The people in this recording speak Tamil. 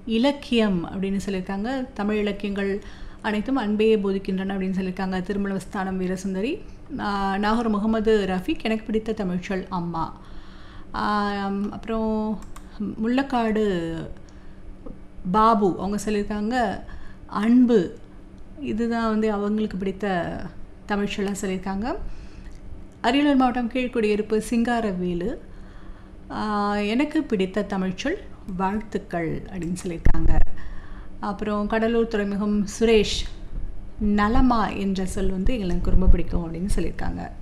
இலக்கியம் அப்படின்னு சொல்லியிருக்காங்க தமிழ் இலக்கியங்கள் அனைத்தும் அன்பையே போதிக்கின்றன அப்படின்னு சொல்லியிருக்காங்க திருமலஸ்தானம் வீரசுந்தரி ஆஹ் நாகூர் முகமது ரஃபீக் எனக்கு பிடித்த தமிழ்ச்சொல் அம்மா ஆம், அப்புறம் முள்ளக்காடு பாபு அவங்க சொல்லியிருக்காங்க அன்பு இதுதான் வந்து அவங்களுக்கு பிடித்த தமிழ்ச்சொல்லாக சொல்லியிருக்காங்க அரியலூர் மாவட்டம் கீழ்குடியிருப்பு சிங்காரவேலு ஆஹ் எனக்கு பிடித்த தமிழ்ச்சொல் வாழ்த்துக்கள் அப்படின்னு சொல்லியிருக்காங்க அப்புறம் கடலூர் துறைமுகம் சுரேஷ் நலமா என்ற சொல் வந்து எங்களுக்கு ரொம்ப பிடிக்கும் அப்படின்னு சொல்லியிருக்காங்க